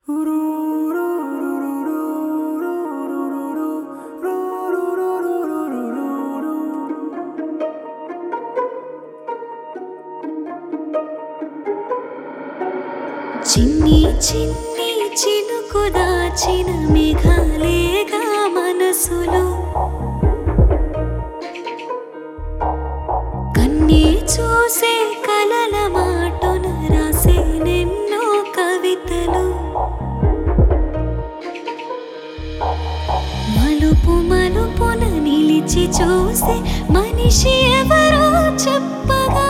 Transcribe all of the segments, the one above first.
చిన్ని చిన్ని చినుకు దాచిన మేఘాలేగా మనసులో కన్నీ చూసే కలల మాటున రాసే నిన్నో కవితలు మలుపు మలుపున నిలిచి చూసే మనిషి ఎవరో చెప్పగా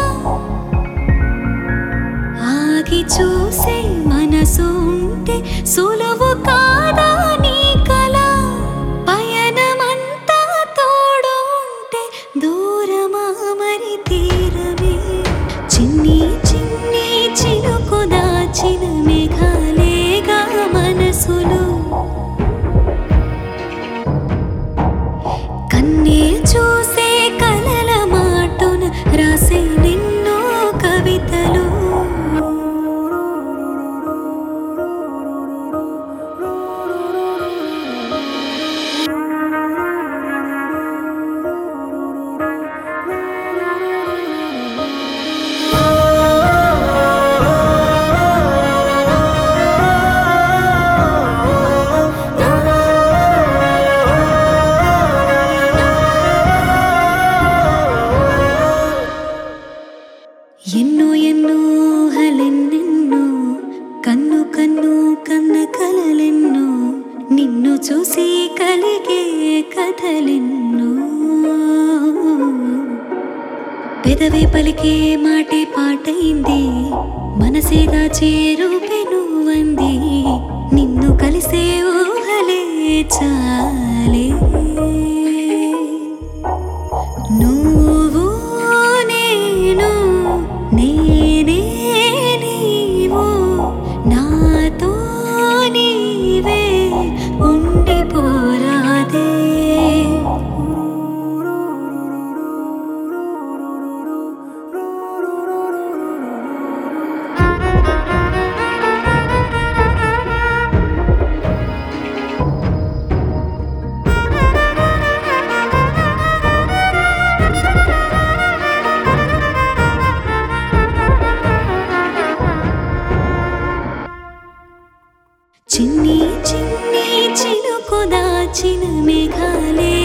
ఆగి చూసే మనసు ఉంటే సులువు కాదా నీ కల పయనమంతా తోడు ఉంటే దూరమా మరి తీరమే చిన్ని చిన్ని చిలుకు దాచిన మేఘాలేగా మనసులు కన్నే చూసే కలల మాటున రాసే నిన్నో కవితలు ఎన్నో ఎన్నో ఊహలెన్నెన్నో కన్ను కన్ను కన్న కలలెన్నో నిన్ను చూసి కలిగే కథలెన్నో పెదవే పలికే మాటే పాటైంది మనసేగా చేరుపెను వంది నిన్ను కలిసే ఊహలే చాలే నువ్వు నేను నేనే నీవు నాతో నీవే ఉండిపోరాదే చిన్ని చిన్ని చినుకు దాచిన మేఘాలే